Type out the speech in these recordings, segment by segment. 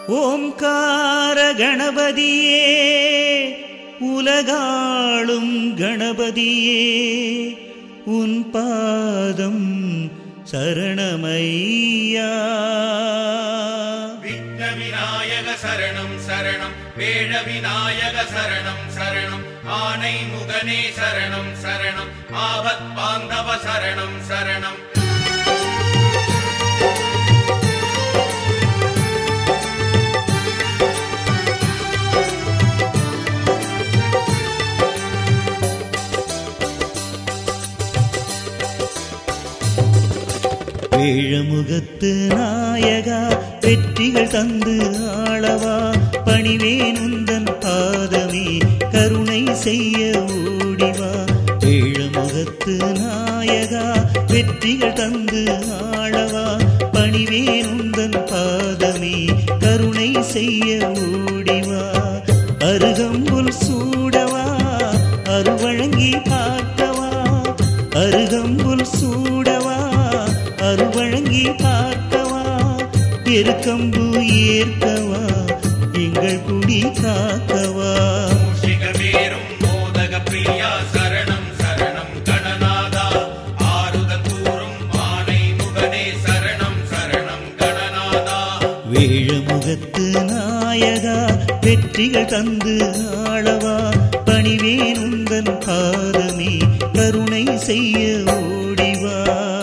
ஓம்கார கணபதியே உலகாளும் கணபதியே உன் பாதம் சரணமையா விக்ன விநாயக சரணம் சரணம் வேழ விநாயக சரணம் சரணம் ஆனை முகனே சரணம் சரணம் ஆபத் பாந்தவ சரணம் சரணம் வேழமுகத்து நாயகா வெற்றிகள் தந்து ஆளவா பணிவேன் உந்தன் பாதமே கருணை செய்ய ஓடிவா வேழமுகத்து நாயகா வெற்றிகள் தந்து ஆளவா பணிவேன் உந்தன் பாதமே கருணை செய்ய ஓடிவா அருகம்புல் சூடவா அருவழங்கி பார்க்கவா அருகம்புல் சூடவா அருவழங்கி பார்க்கவா எருக்கம்பு ஏற்கவா எங்கள் குடி காக்கவா மூஷிகவேரும் மோதக பிரியா சரணம் சரணம் கணநாதா ஆறுதல் கூறும் ஆனை முகனே சரணம் சரணம் கணநாதா வேழமுகத்து நாயகா வெற்றிகள் தந்து ஆளவா பணிவேன் உந்தன் பாதமே கருணை செய்ய ஓடிவா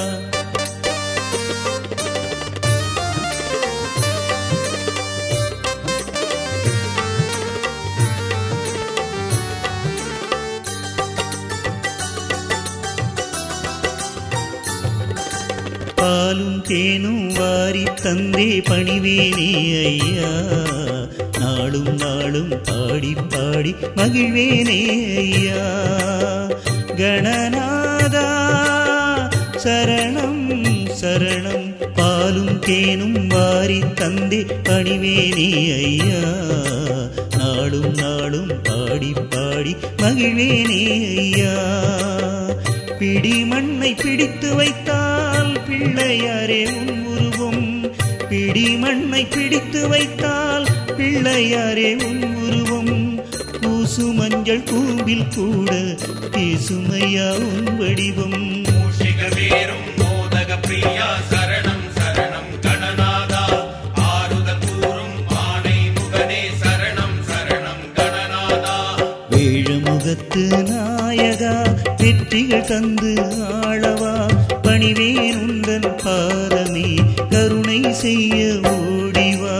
பாலும் தேனும் வாரி தந்தே பணிவேனே ஐயா நாளும் நாளும் பாடி பாடி மகிழ்வேனே ஐயா கணநாதா சரணம் சரணம் பாலும் தேனும் வாரி தந்தே பணிவேனே ஐயா நாளும் நாளும் பாடி பாடி மகிழ்வேனே ஐயா பிடி மண்ணை பிடித்து வைத்தால் பிள்ளையாரே உன் உருவம் பிடி மண்ணை பிடித்து வைத்தால் பிள்ளையாரே உன் உருவம் பூசு மஞ்சள் கூம்பில் கூட பேசுமையா உன் வடிவம் மூஷிகவேரும் மோதக பிரியா சரணம் சரணம் கணநாதா ஆறுதல் கூறும் ஆனை முகனே சரணம் சரணம் கணநாதா வேழமுகத்து நாயகா வெற்றிகள் தந்து ஆளவா பணிவேன் உந்தன் பாதமே கருணை செய்ய ஓடிவா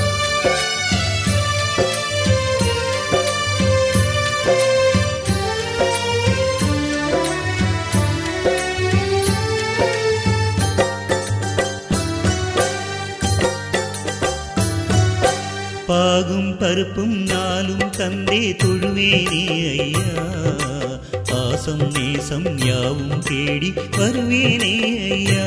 பாகும் பருப்பும் நாளும் தந்தே தொழுவேனே ஐயா பாசம் நேசம் யாவும் தேடி வருவேனே ஐயா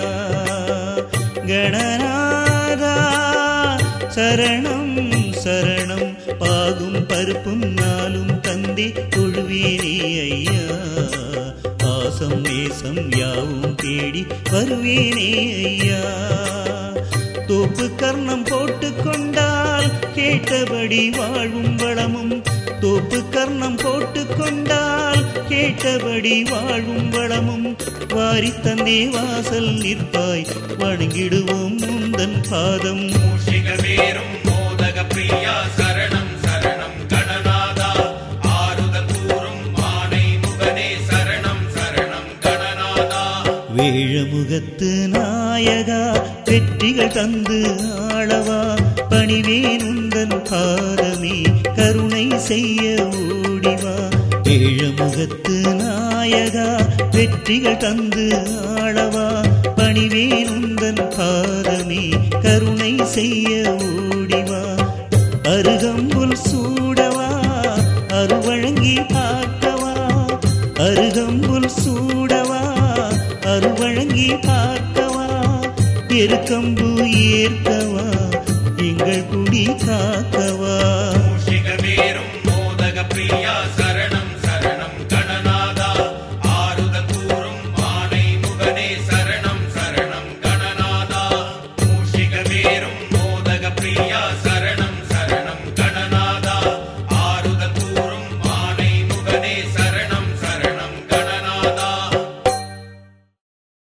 கணநாதா சரணம் சரணம் பாகும் பருப்பும் நாளும் தந்தே தொழுவேனே ஐயா பாசம் நேசம் யாவும் தேடி வருவேனே ஐயா தோப்பு கர்ணம் போட்டு கொண்டால் கேட்டபடி வாழும் வளமும் தோப்பு கர்ணம் போட்டு கொண்டால் கேட்டபடி வாழும் வளமும் வாரி தந்தே வாசல் நிற்பாய் வணங்கிடுவோம் முந்தன் பாதம் மூஷிகவேரும் மோதக பிரியா சரணம் சரணம் கணநாதா ஆறுதல் கூறும் ஆனை முகனே சரணம் சரணம் கணநாதா வேழமுகத்து நாயகா வெற்றிகள் தந்து ஆளவா பணிவேன் உந்தன் பாதமே கருணை செய்ய ஓடிவா வேழமுகத்து நாயகா வெற்றிகள் தந்து ஆளவா பணிவேன் உந்தன் பாதமே கருணை செய்ய ஓடிவா அருகம்புல் சூடவா அருவழங்கி பார்க்கவா அருகம்புல் சூடவா அருவழங்கி பார்க்கவா எருக்கம்பு ஏற்கவா எங்கள் குடி காக்கவா மூஷிகவேரும் மோதக பிரியா சரணம் சரணம் கணநாதா ஆறுதல் கூறும் ஆனை முகனே சரணம் சரணம் கணநாதா மூஷிகவேரும் மோதக பிரியா சரணம்